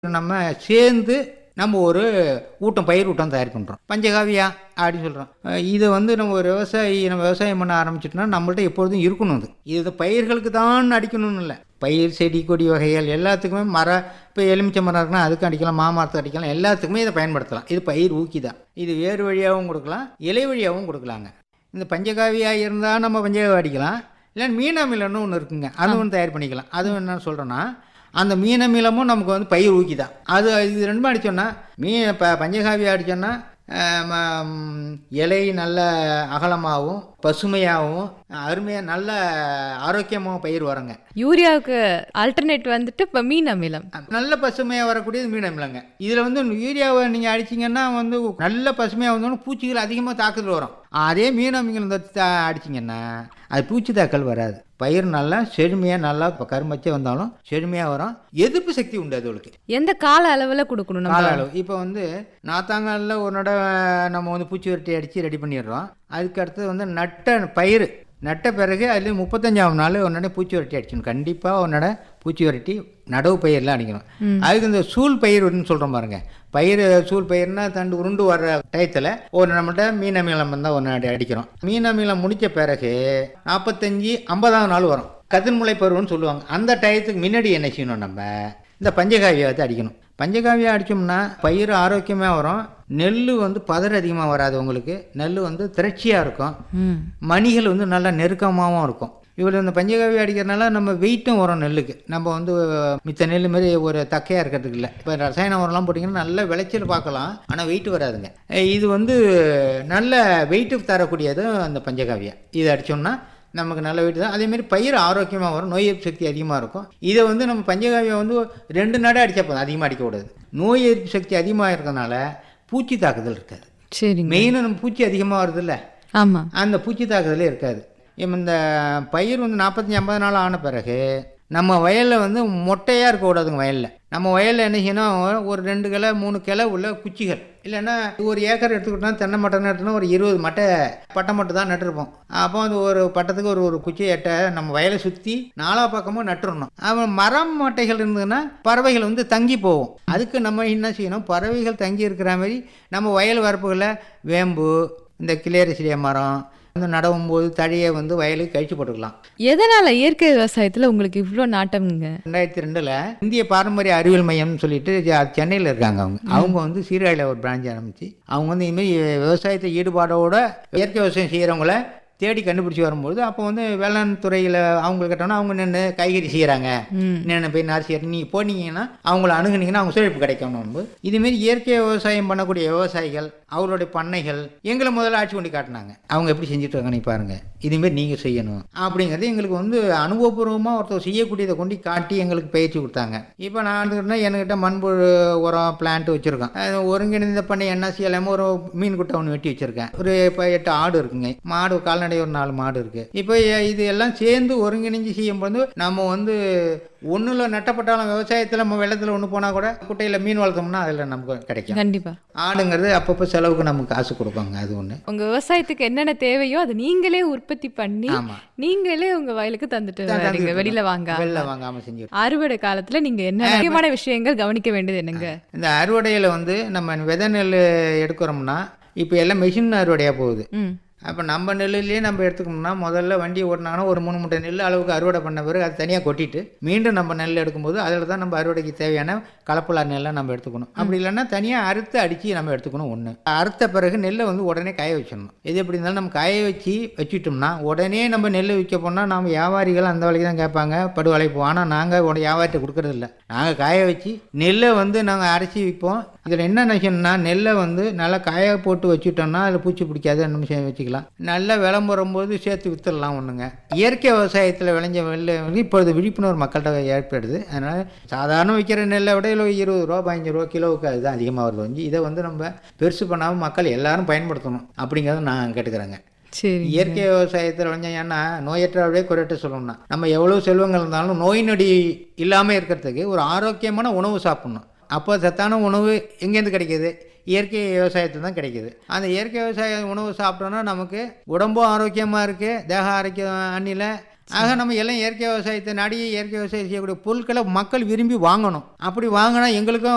நம்ம சேர்ந்து நம்ம ஒரு ஊட்டம் பயிர் ஊட்டம் தயார் பண்ணுறோம் பஞ்சகாவியா அப்படின்னு சொல்கிறோம் இதை வந்து நம்ம ஒரு விவசாயி நம்ம விவசாயம் பண்ண ஆரம்பிச்சிட்டோம்னா நம்மள்ட்ட எப்பொழுதும் இருக்கணும் அது இது பயிர்களுக்கு தான் அடிக்கணும்னு இல்லை பயிர் செடி கொடி வகைகள் எல்லாத்துக்குமே மரம் இப்போ எலுமிச்சை மரம் இருக்குன்னா அதுக்கும் அடிக்கலாம் மாமரத்துக்கு அடிக்கலாம் எல்லாத்துக்குமே இதை பயன்படுத்தலாம் இது பயிர் ஊக்கி தான் இது வேறு வழியாகவும் கொடுக்கலாம் இலை வழியாகவும் கொடுக்கலாங்க இந்த பஞ்சகாவியாக இருந்தால் நம்ம பஞ்சகாவி அடிக்கலாம் இல்லை மீனமிலன்னு ஒன்று இருக்குங்க அது ஒன்று தயார் பண்ணிக்கலாம் அது என்ன சொல்கிறேன்னா அந்த மீனமிலமும் நமக்கு வந்து பயிர் ஊக்கி தான் அது இது ரெண்டுமே அடித்தோன்னா மீன் இப்போ பஞ்சகாவியாக அடித்தோன்னா இலை நல்ல அகலமாகவும் பசுமையாகவும் அருமையாக நல்ல ஆரோக்கியமாகவும் பயிர் வருங்க யூரியாவுக்கு ஆல்டர்னேட் வந்துட்டு இப்போ மீன் அமிலம் நல்ல பசுமையாக வரக்கூடியது மீன் அமிலங்க இதில் வந்து யூரியாவை நீங்கள் அடிச்சிங்கன்னா வந்து நல்ல பசுமையாக வந்தோன்னா பூச்சிகள் அதிகமாக தாக்குதல் வரும் அதே மீன் அமிலம் அடிச்சிங்கன்னா அது பூச்சி தாக்கல் வராது பயிர் நல்லா செழுமையாக நல்லா இப்போ கரும்பச்சே வந்தாலும் செழுமையாக வரும் எதிர்ப்பு சக்தி உண்டு அதுகளுக்கு எந்த கால அளவில் கொடுக்கணும் நம்ம கால அளவு இப்போ வந்து நாத்தாங்காலில் ஒரு நட நம்ம வந்து பூச்சி விரட்டி அடித்து ரெடி பண்ணிடுறோம் அதுக்கு அடுத்தது வந்து நட்ட பயிர் நட்ட பிறகு அதில் முப்பத்தஞ்சாவது நாள் உன்னோட பூச்சி விரட்டி அடிக்கணும் கண்டிப்பாக உன்னோட பூச்சி விரட்டி நடவு பயிரெலாம் அடிக்கணும் அதுக்கு இந்த சூழ் பயிர்னு சொல்கிறோம் பாருங்க பயிர் சூழ் பயிர்னா தண்டு உருண்டு வர்ற டயத்தில் ஒரு நம்மகிட்ட மீன் அமிலம் தான் ஒன்று அடிக்கிறோம் மீன் அமிலம் முடித்த பிறகு நாற்பத்தஞ்சு ஐம்பதாவது நாள் வரும் கதிர்முளை பருவம்னு சொல்லுவாங்க அந்த டயத்துக்கு முன்னாடி என்ன செய்யணும் நம்ம இந்த பஞ்சகாவியத்தை அடிக்கணும் பஞ்சகாவியம் அடித்தோம்னா பயிர் ஆரோக்கியமாக வரும் நெல் வந்து பதர் அதிகமாக வராது உங்களுக்கு நெல் வந்து திரட்சியாக இருக்கும் ம் மணிகள் வந்து நல்லா நெருக்கமாகவும் இருக்கும் இவ்வளோ இந்த பஞ்சகாவி அடிக்கிறதுனால நம்ம வெயிட்டும் வரும் நெல்லுக்கு நம்ம வந்து மித்த நெல் மாதிரி ஒரு தக்கையாக இருக்கிறதுக்கு இல்லை இப்போ ரசாயன உரம்லாம் போட்டிங்கன்னா நல்ல விளைச்சல் பார்க்கலாம் ஆனால் வெயிட் வராதுங்க அஹ் இது வந்து நல்ல வெயிட்டு தரக்கூடியது அந்த பஞ்சகாவியா இது அடித்தோம்னா நமக்கு நல்ல வெயிட் தான் அதேமாரி பயிர் ஆரோக்கியமாக வரும் நோய் எதிர்ப்பு சக்தி அதிகமாக இருக்கும் இதை வந்து நம்ம பஞ்சகாவியம் வந்து ரெண்டு நாடே அடித்தா போதும் அதிகமாக அடிக்கக்கூடாது நோய் எதிர்ப்பு சக்தி அதிகமாக இருக்கிறதுனால பூச்சி தாக்குதல் இருக்காது சரிங்க மெயினாக நம்ம பூச்சி அதிகமாக வருதுல்ல ஆமாம் அந்த பூச்சி தாக்குதலே இருக்காது இப்போ இந்த பயிர் வந்து நாற்பத்தஞ்சி ஐம்பது நாள் ஆன பிறகு நம்ம வயலில் வந்து மொட்டையாக இருக்கக்கூடாதுங்க வயலில் நம்ம வயலில் என்ன செய்யணும் ஒரு ரெண்டு கிளை மூணு கிளை உள்ள குச்சிகள் இல்லைன்னா ஒரு ஏக்கர் எடுத்துக்கிட்டோம்னா தென்னை மட்டம் நட்டுனா ஒரு இருபது மட்டை பட்டை மட்டும் தான் நட்டுருப்போம் அப்போ அந்த ஒரு பட்டத்துக்கு ஒரு ஒரு குச்சி எட்டை நம்ம வயலை சுற்றி நாலா பக்கமும் நட்டுறணும் அவன் மரம் மட்டைகள் இருந்ததுன்னா பறவைகள் வந்து தங்கி போகும் அதுக்கு நம்ம என்ன செய்யணும் பறவைகள் தங்கி இருக்கிற மாதிரி நம்ம வயல் வரப்புகளில் வேம்பு இந்த கிளேரிசிலிய மரம் வந்து நடவும் போது தழையை வந்து வயலுக்கு கழிச்சு போட்டுக்கலாம் எதனால இயற்கை விவசாயத்துல உங்களுக்கு இவ்வளோ நாட்டம்ங்க ரெண்டாயிரத்தி ரெண்டில் இந்திய பாரம்பரிய அறிவியல் மையம்னு சொல்லிட்டு சென்னையில் இருக்காங்க அவங்க அவங்க வந்து சீர்காழியில் ஒரு பிரான்ச் ஆரம்பிச்சு அவங்க வந்து இதுமாரி விவசாயத்தை ஈடுபாடோட இயற்கை விவசாயம் செய்கிறவங்கள தேடி கண்டுபிடிச்சி வரும்போது அப்போ வந்து வேளாண் துறையில் அவங்க கேட்டோன்னா அவங்க நின்று காய்கறி செய்கிறாங்க ம் என்னென்ன போய் நர்சரி நீங்கள் போனீங்கன்னா அவங்கள அணுகுனீங்கன்னா அவங்க செழிப்பு கிடைக்கணும் இதுமாரி இயற்கை விவசாயம் பண்ணக்கூடிய விவசாயிகள் அவர்களுடைய பண்ணைகள் எங்களை முதல்ல ஆட்சி கொண்டு காட்டினாங்க அவங்க எப்படி செஞ்சுட்டு இருக்காங்க நீ பாருங்க இதுமாரி நீங்கள் செய்யணும் அப்படிங்கிறது எங்களுக்கு வந்து அனுபவபூர்வமாக ஒருத்தர் செய்யக்கூடியதை கொண்டு காட்டி எங்களுக்கு பயிற்சி கொடுத்தாங்க இப்போ நான் வந்துக்கிட்டா என்கிட்ட மண்புழு உரம் பிளான்ட் வச்சுருக்கேன் அது ஒருங்கிணைந்த பண்ணை என்ன செய்யலாம ஒரு மீன் குட்டை ஒன்று வெட்டி வச்சுருக்கேன் ஒரு இப்போ எட்டு ஆடு இருக்குங்க மாடு கால்நடை ஒரு நாலு மாடு இருக்குது இப்போ இது எல்லாம் சேர்ந்து ஒருங்கிணைஞ்சு செய்யும்போது நம்ம வந்து ஒன்றில் நட்டப்பட்டாலும் விவசாயத்தில் நம்ம வெள்ளத்தில் ஒன்று போனால் கூட குட்டையில் மீன் வளர்த்தோம்னா அதில் நமக்கு கிடைக்கும் கண்டிப்பா ஆடுங்கிறது அப்பப்போ செலவுக்கு நமக்கு காசு கொடுப்பாங்க அது ஒன்று உங்க விவசாயத்துக்கு என்னென்ன தேவையோ அதை நீங்களே உற்பத்தி பண்ணி ஆமாம் நீங்களே உங்க வயலுக்கு தந்துட்டு வரீங்க வெளியில வாங்க வெளில வாங்காமல் செஞ்சு அறுவடை காலத்துல நீங்க என்ன முக்கியமான விஷயங்கள் கவனிக்க வேண்டியது என்னங்க இந்த அறுவடையில் வந்து நம்ம விதை நெல் எடுக்கிறோம்னா இப்போ எல்லாம் மிஷின் அறுவடையாக போகுது ம் அப்போ நம்ம நெல்லுலேயே நம்ம எடுத்துக்கணும்னா முதல்ல வண்டி ஓட்டினாங்கன்னா ஒரு மூணு மூட்டை நெல் அளவுக்கு அறுவடை பண்ண பிறகு அது தனியாக கொட்டிட்டு மீண்டும் நம்ம நெல் எடுக்கும்போது அதில் தான் நம்ம அறுவடைக்கு தேவையான கலப்பலா நெல்லை நம்ம எடுத்துக்கணும் அப்படி இல்லைன்னா தனியாக அறுத்து அடித்து நம்ம எடுத்துக்கணும் ஒன்று அறுத்த பிறகு நெல்லை வந்து உடனே காய வச்சிடணும் இது எப்படி இருந்தாலும் நம்ம காய வச்சு வச்சுட்டோம்னா உடனே நம்ம நெல் விற்க போனால் நம்ம வியாபாரிகள் அந்த வேலைக்கு தான் கேட்பாங்க படு வளைப்போம் ஆனால் நாங்கள் உடனே வியாபாரத்தை கொடுக்கறது இல்லை நாங்கள் காய வச்சு நெல்லை வந்து நாங்கள் அரைச்சி விற்போம் இதில் என்ன விஷயம்னா நெல்லை வந்து நல்லா காய போட்டு வச்சுட்டோம்னா அதில் பூச்சி பிடிக்காது நம்ம செ- வச்சுக்கலாம் நல்லா விளம்பரம் வரும்போது சேர்த்து வித்துடலாம் ஒன்றுங்க இயற்கை விவசாயத்தில் விளைஞ்ச நெல் வந்து இப்பொழுது விழிப்புணர்வு மக்கள்கிட்ட ஏற்படுது அதனால் சாதாரண விற்கிற நெல்லை விட இல்லை இருபது ரூபா பதினஞ்சு ரூபா கிலோவுக்கு அதுதான் அதிகமாக வருது வந்து இதை வந்து நம்ம பெருசு பண்ணாமல் மக்கள் எல்லாரும் பயன்படுத்தணும் அப்படிங்கிறத நான் கேட்டுக்கிறேங்க சரி இயற்கை விவசாயத்தில் விளைஞ்ச ஏன்னா நோயற்றவே குறையற்ற சொல்லணும்னா நம்ம எவ்வளோ செல்வங்கள் இருந்தாலும் நோய் நொடி இல்லாமல் இருக்கிறதுக்கு ஒரு ஆரோக்கியமான உணவு சாப்பிடணும் அப்போ சத்தான உணவு எங்கேருந்து கிடைக்கிது இயற்கை விவசாயத்தில் தான் கிடைக்கிது அந்த இயற்கை விவசாய உணவு சாப்பிட்டோன்னா நமக்கு உடம்பும் ஆரோக்கியமாக இருக்குது தேக ஆரோக்கியம் அன்னில ஆக நம்ம எல்லாம் இயற்கை விவசாயத்தை நாடி இயற்கை விவசாயம் செய்யக்கூடிய பொருட்களை மக்கள் விரும்பி வாங்கணும் அப்படி வாங்கினா எங்களுக்கும்